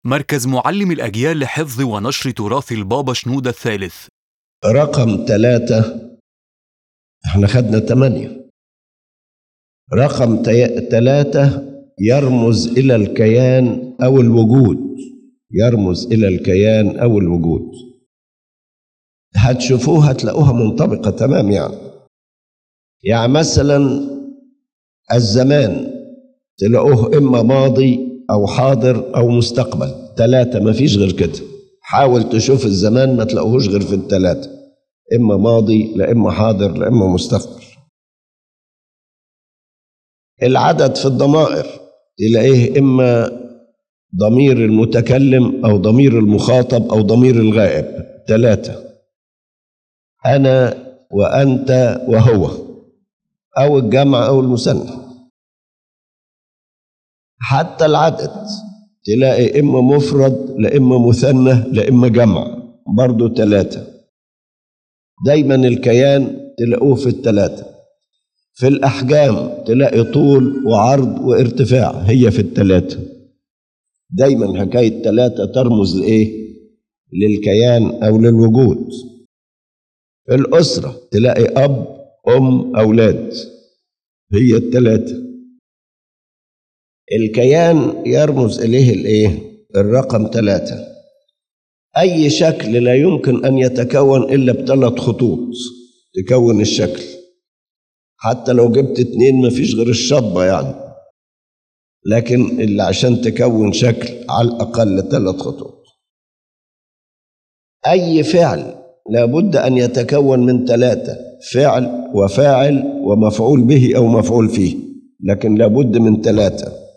مركز معلم الأجيال لحفظ ونشر تراث البابا شنودة الثالث رقم ثلاثة احنا خدنا ثمانية رقم تي- ثلاثة يرمز إلى الكيان أو الوجود يرمز إلى الكيان أو الوجود هتشوفوها هتلاقوها منطبقة تمام يعني يعني مثلا الزمان تلاقوه إما ماضي أو حاضر أو مستقبل ثلاثة ما فيش غير كده حاول تشوف الزمان ما تلاقوهوش غير في الثلاثة إما ماضي لا إما حاضر لا إما مستقبل العدد في الضمائر تلاقيه إما ضمير المتكلم أو ضمير المخاطب أو ضمير الغائب ثلاثة أنا وأنت وهو أو الجمع أو المثنى حتى العدد تلاقي إما مفرد لا إما مثنى لا إما جمع برضو ثلاثة دايما الكيان تلاقوه في الثلاثة في الأحجام تلاقي طول وعرض وارتفاع هي في الثلاثة دايما حكاية ثلاثة ترمز لإيه؟ للكيان أو للوجود في الأسرة تلاقي أب أم أولاد هي الثلاثة الكيان يرمز إليه الإيه؟ الرقم ثلاثة أي شكل لا يمكن أن يتكون إلا بثلاث خطوط تكون الشكل حتى لو جبت اتنين مفيش غير الشطبة يعني لكن اللي عشان تكون شكل على الأقل ثلاث خطوط أي فعل لابد أن يتكون من ثلاثة فعل وفاعل ومفعول به أو مفعول فيه لكن لابد من ثلاثة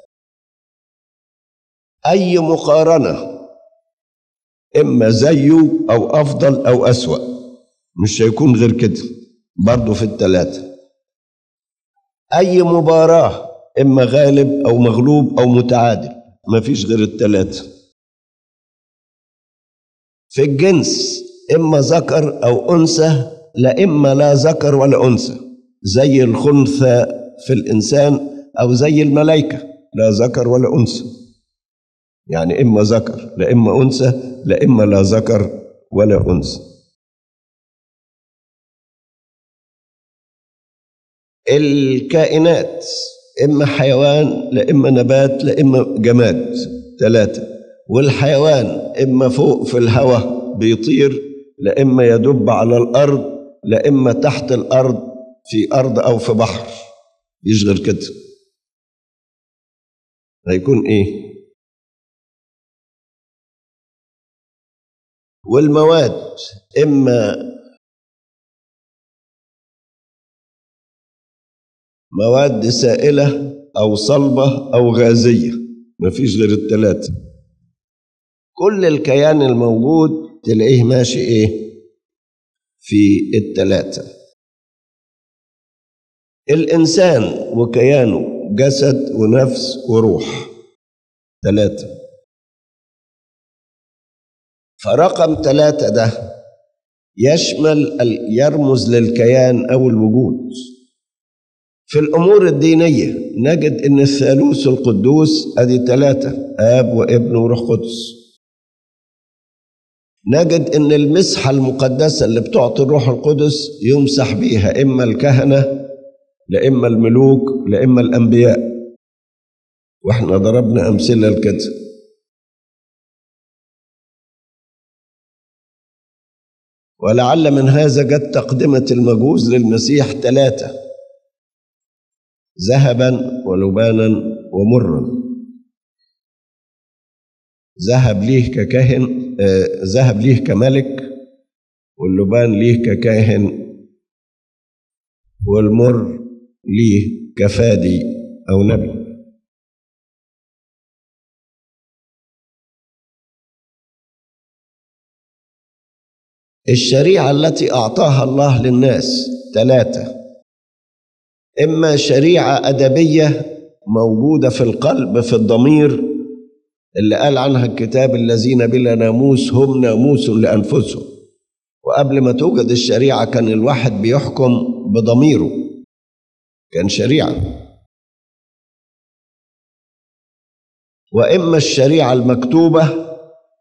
أي مقارنة إما زيه أو أفضل أو أسوأ مش هيكون غير كده برضه في الثلاثة أي مباراة إما غالب أو مغلوب أو متعادل مفيش غير الثلاثة في الجنس إما ذكر أو أنثى لا إما لا ذكر ولا أنثى زي الخنثى في الإنسان أو زي الملائكة لا ذكر ولا أنثى يعني إما ذكر لا إما أنثى لا إما لا ذكر ولا أنثى الكائنات إما حيوان لا إما نبات لا إما جماد ثلاثة والحيوان إما فوق في الهواء بيطير لا إما يدب على الأرض لا إما تحت الأرض في أرض أو في بحر يشغل كده هيكون إيه والمواد إما مواد سائلة أو صلبة أو غازية مفيش غير الثلاثة كل الكيان الموجود تلاقيه ماشي إيه في الثلاثة الإنسان وكيانه جسد ونفس وروح ثلاثة فرقم ثلاثة ده يشمل ال- يرمز للكيان أو الوجود في الأمور الدينية نجد أن الثالوث القدوس أدي ثلاثة آب وابن وروح قدس نجد أن المسحة المقدسة اللي بتعطي الروح القدس يمسح بيها إما الكهنة لا إما الملوك لا إما الأنبياء وإحنا ضربنا أمثلة لكده ولعل من هذا جت تقدمة المجوز للمسيح ثلاثة ذهبا ولبانا ومرا ذهب ليه ككاهن آه، ذهب ليه كملك واللبان ليه ككاهن والمر ليه كفادي أو نبي الشريعة التي أعطاها الله للناس ثلاثة إما شريعة أدبية موجودة في القلب في الضمير اللي قال عنها الكتاب الذين بلا ناموس هم ناموس لأنفسهم وقبل ما توجد الشريعة كان الواحد بيحكم بضميره كان شريعة وإما الشريعة المكتوبة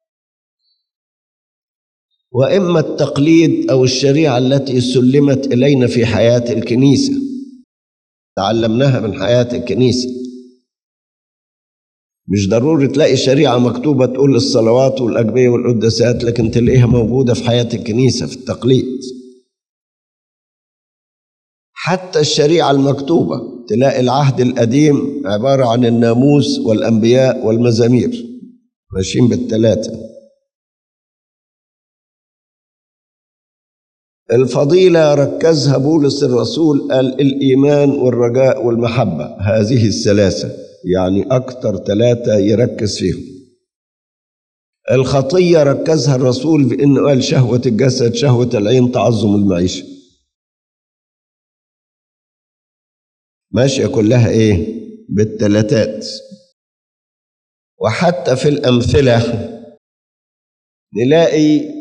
وإما التقليد أو الشريعة التي سلمت إلينا في حياة الكنيسة تعلمناها من حياة الكنيسة مش ضروري تلاقي شريعة مكتوبة تقول الصلوات والأجبية والقداسات لكن تلاقيها موجودة في حياة الكنيسة في التقليد حتى الشريعة المكتوبة تلاقي العهد القديم عبارة عن الناموس والأنبياء والمزامير ماشيين بالثلاثة الفضيلة ركزها بولس الرسول قال الإيمان والرجاء والمحبة هذه الثلاثة يعني أكتر ثلاثة يركز فيهم الخطية ركزها الرسول بأنه قال شهوة الجسد شهوة العين تعظم المعيشة ماشية كلها إيه بالتلاتات وحتى في الأمثلة نلاقي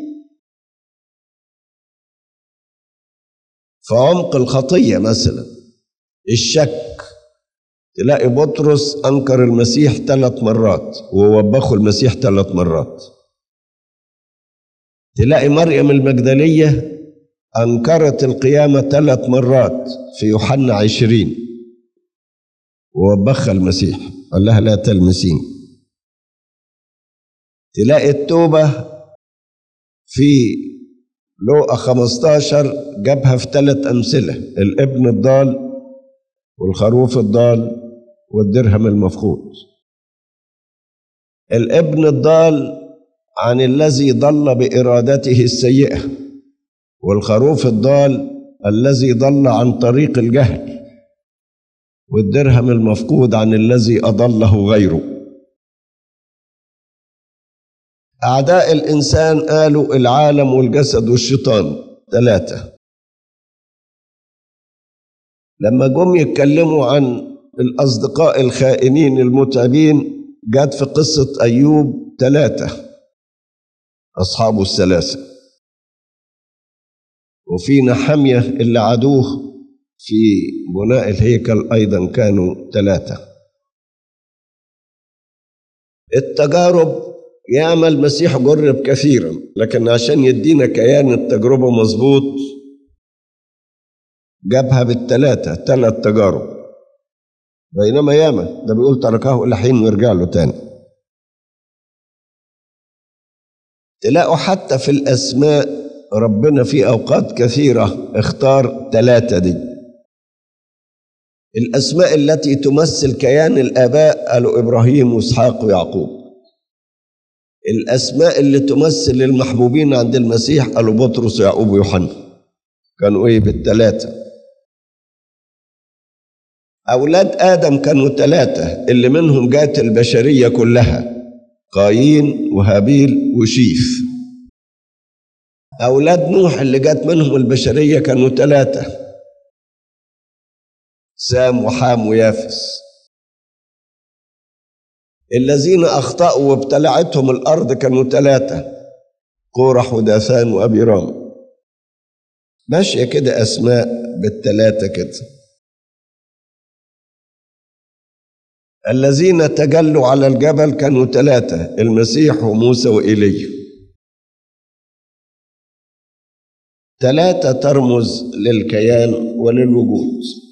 في عمق الخطية مثلا الشك تلاقي بطرس أنكر المسيح ثلاث مرات ووبخه المسيح ثلاث مرات تلاقي مريم المجدلية أنكرت القيامة ثلاث مرات في يوحنا عشرين ووبخها المسيح قال لها لا تلمسين تلاقي التوبة في لوقا 15 جابها في ثلاث أمثلة الابن الضال والخروف الضال والدرهم المفقود الابن الضال عن الذي ضل بإرادته السيئة والخروف الضال الذي ضل عن طريق الجهل والدرهم المفقود عن الذي أضله غيره أعداء الإنسان قالوا العالم والجسد والشيطان ثلاثة لما جم يتكلموا عن الأصدقاء الخائنين المتعبين جت في قصة أيوب ثلاثة أصحابه الثلاثة وفي نحمية اللي عدوه في بناء الهيكل أيضا كانوا ثلاثة التجارب ياما المسيح جرب كثيرا لكن عشان يدينا كيان التجربة مظبوط جابها بالثلاثة ثلاث تجارب بينما ياما ده بيقول تركه إلى حين ويرجع له تاني تلاقوا حتى في الأسماء ربنا في أوقات كثيرة اختار ثلاثة دي الأسماء التي تمثل كيان الآباء قالوا إبراهيم وإسحاق ويعقوب الأسماء اللي تمثل المحبوبين عند المسيح قالوا بطرس ويعقوب ويوحنا كانوا إيه بالثلاثة أولاد آدم كانوا ثلاثة اللي منهم جات البشرية كلها قايين وهابيل وشيف أولاد نوح اللي جات منهم البشرية كانوا ثلاثة سام وحام ويافس الذين أخطأوا وابتلعتهم الأرض كانوا ثلاثة قورح وداثان وأبيرام ماشية كده أسماء بالثلاثة كده الذين تجلوا على الجبل كانوا ثلاثة المسيح وموسى وإيليا ثلاثة ترمز للكيان وللوجود